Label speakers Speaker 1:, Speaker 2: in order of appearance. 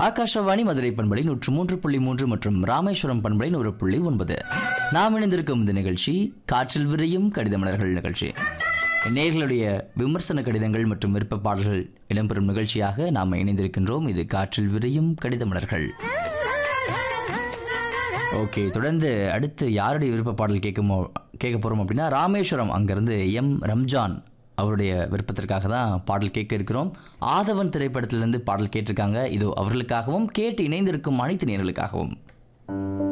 Speaker 1: ஆகாஷவாணி மதுரை பண்பலை நூற்று மூன்று புள்ளி மூன்று மற்றும் ராமேஸ்வரம் பண்பலை நூறு புள்ளி ஒன்பது நாம் இணைந்திருக்கும் இந்த நிகழ்ச்சி காற்றில் விரையும் கடிதமலர்கள் நிகழ்ச்சி நேர்களுடைய விமர்சன கடிதங்கள் மற்றும் விருப்ப பாடல்கள் இடம்பெறும் நிகழ்ச்சியாக நாம் இணைந்திருக்கின்றோம் இது காற்றில் விரையும் கடிதமலர்கள் ஓகே தொடர்ந்து அடுத்து யாருடைய விருப்ப பாடல் கேட்குமோ கேட்க போகிறோம் அப்படின்னா ராமேஸ்வரம் அங்கேருந்து எம் ரம்ஜான் அவருடைய விருப்பத்திற்காக தான் பாடல் கேட்க இருக்கிறோம் ஆதவன் திரைப்படத்திலிருந்து பாடல் கேட்டிருக்காங்க இதோ அவர்களுக்காகவும் கேட்டு இணைந்திருக்கும் அனைத்து நேர்களுக்காகவும்